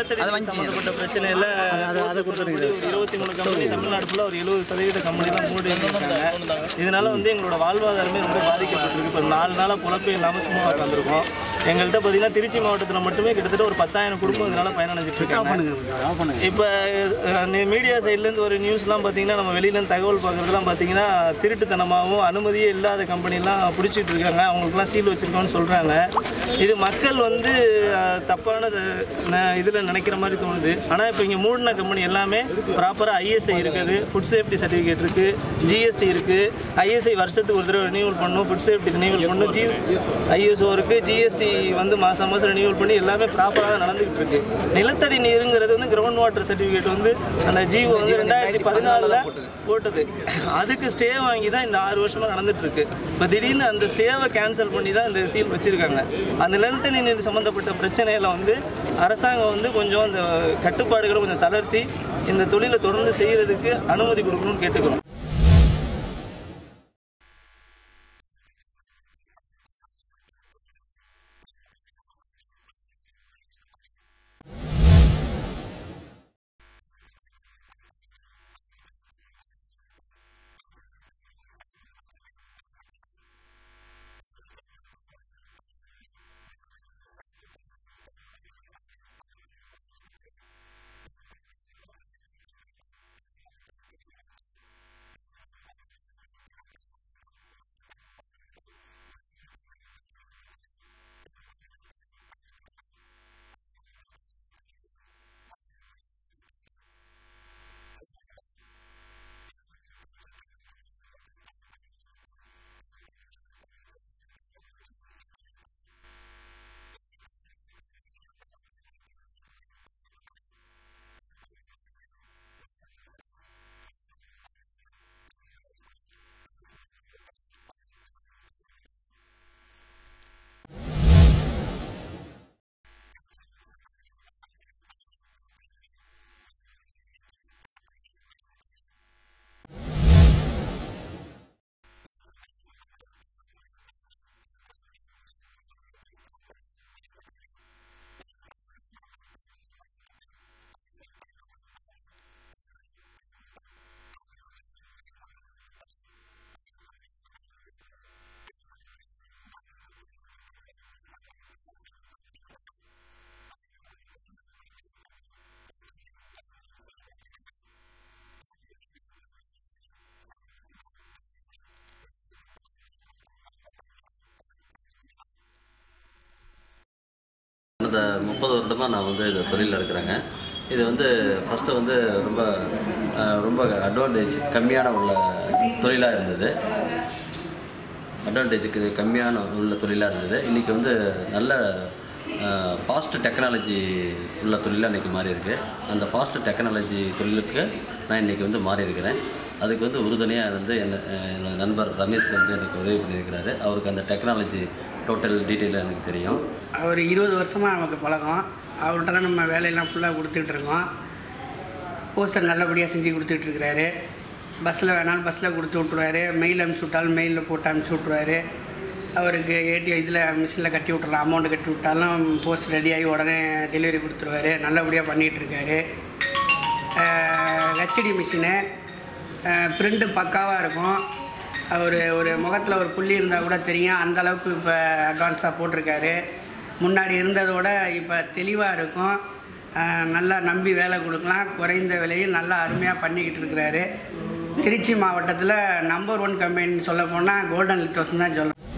நிலத்தடி அதை நீர் வாங்கிக்கங்க. சம்மந்தப்பட்ட பிரச்சனையில் அதை- அதை கொடுத்துருங்க. ஒரு இருபத்தி மூணு கம்பெனி தமிழ்நாடு ஃபுல்லாக ஒரு எழுபது சதவீத கம்பெனி தான் மூடி வச்சிருக்காங்க இதனால வந்து எங்களோட வாழ்வாதாரமே ரொம்ப பாதிக்கப்பட்டிருக்கு இப்போ நாலு நாளாக பொழப்பே இல்லாமல் சும்மா உட்காந்துருக்கோம் எங்கள்கிட்ட பார்த்தீங்கன்னா திருச்சி மாவட்டத்தில் மட்டுமே கிட்டத்தட்ட ஒரு பத்தாயிரம் குடும்பம் இதனால பயனடைஞ்சிட்டு இருக்காங்க இப்போ மீடியா சைட்லேருந்து ஒரு நியூஸ்லாம் பார்த்தீங்கன்னா நம்ம வெளியிலேருந்து தகவல் பார்க்குறதுலாம் பார்த்தீங்கன்னா திருட்டுத்தனமாகவும் அனுமதியே இல்லாத கம்பெனிலாம் பிடிச்சிட்டு இருக்காங்க அவங்களுக்குலாம் சீல் வச்சுருக்கோன்னு சொல்கிறாங்க இது மக்கள் வந்து அஹ், தப்பான இதில் நினைக்கிற மாதிரி தோணுது ஆனால் இப்போ இங்கே மூடின கம்பெனி எல்லாமே ப்ராப்பராக ஐஎஸ்ஐ இருக்குது ஃபுட் சேஃப்டி சர்டிஃபிகேட் இருக்குது ஜிஎஸ்டி இருக்குது ஐஎஸ்ஐ வருஷத்துக்கு ஒரு தடவை ரினியூவல் பண்ணணும் ஃபுட் சேஃப்டி ரினியூவல் பண்ணணும் ஜி ஐஎஸ்ஓ இருக்குது ஜிஎஸ்டி வந்து மாதம் மாதம் ரினியூவல் பண்ணி எல்லாமே ப்ராப்பராக தான் நடந்துகிட்டு இருக்கு நிலத்தடி நீருங்கிறது வந்து கிரவுண்ட் வாட்டர் சர்டிஃபிகேட் வந்து அந்த ஜிஓ வந்து ரெண்டாயிரத்தி பதினாலில் போட்டது அதுக்கு ஸ்டே வாங்கி தான் இந்த ஆறு வருஷமாக நடந்துட்டு இருக்கு இப்போ திடீர்னு அந்த ஸ்டேவை கேன்சல் பண்ணி தான் இந்த சீல் வச்சிருக்காங்க அந்த நிலத்தடி நீர் சம்மந்தப்பட்ட பிரச்சனையில வந்து அரசாங்கம் வந்து கொஞ்சம் இந்த கட்டுப்பாடுகளை கொஞ்சம் தளர்த்தி இந்த தொழிலை தொடர்ந்து செய்யறதுக்கு அனுமதி கொடுக்கணும்னு கேட்டுக்கிறோம் கடந்த முப்பது வருடமாக நான் வந்து இந்த தொழிலில் இருக்கிறேங்க இது வந்து ஃபஸ்ட்டு வந்து ரொம்ப அஹ், ரொம்ப அட்வான்டேஜ் கம்மியான உள்ள தொழிலாக இருந்தது அட்வான்டேஜுக்கு கம்மியான உள்ள தொழிலாக இருந்தது இன்றைக்கி வந்து நல்ல ஃபாஸ்ட் டெக்னாலஜி உள்ள தொழிலாக இன்றைக்கி மாறி இருக்கு அந்த ஃபாஸ்ட் டெக்னாலஜி தொழிலுக்கு நான் இன்றைக்கி வந்து மாறி இருக்கிறேன் அதுக்கு வந்து உறுதுணையாக வந்து என்ன அஹ், என்னோட நண்பர் ரமேஷ் வந்து எனக்கு உதவி பண்ணியிருக்கிறாரு அவருக்கு அந்த டெக்னாலஜி டோட்டல் டீட்டெயிலாக எனக்கு தெரியும் அவர் இருபது வருஷமாக நமக்கு பழக்கம் அவர்கிட்ட தான் நம்ம வேலையெல்லாம் ஃபுல்லாக கொடுத்துட்டு இருக்கோம் போஸ்டர் நல்லபடியாக செஞ்சு கொடுத்துட்ருக்கிறாரு பஸ்ஸில் வேணாலும் பஸ்ஸில் கொடுத்து விட்ருவாரு மெயில் அனுப்பிச்சி விட்டாலும் மெயிலில் போட்டு அனுப்பிச்சி விட்ருவாரு அவருக்கு ஏடிஎம் இதில் மிஷினில் கட்டி விட்றலாம் அமௌண்ட் கட்டி விட்டாலும் போஸ்ட் ரெடியாகி உடனே டெலிவரி கொடுத்துருவாரு நல்லபடியாக பண்ணிகிட்ருக்காரு ஹெச்டி மிஷினு பிரிண்ட்டு பக்காவாக இருக்கும் அவர் ஒரு முகத்தில் ஒரு புள்ளி இருந்தால் கூட தெரியும் அந்த அளவுக்கு இப்போ அட்வான்ஸாக போட்டிருக்காரு முன்னாடி இருந்ததோட இப்போ தெளிவாக இருக்கும் அஹ் நல்லா நம்பி வேலை கொடுக்கலாம் குறைந்த விலையில் நல்லா அருமையாக பண்ணிக்கிட்டு இருக்கிறாரு திருச்சி மாவட்டத்தில் நம்பர் ஒன் கம்பெனின்னு சொல்ல போனால் கோல்டன் லித்தோஸ் தான் சொல்லலாம்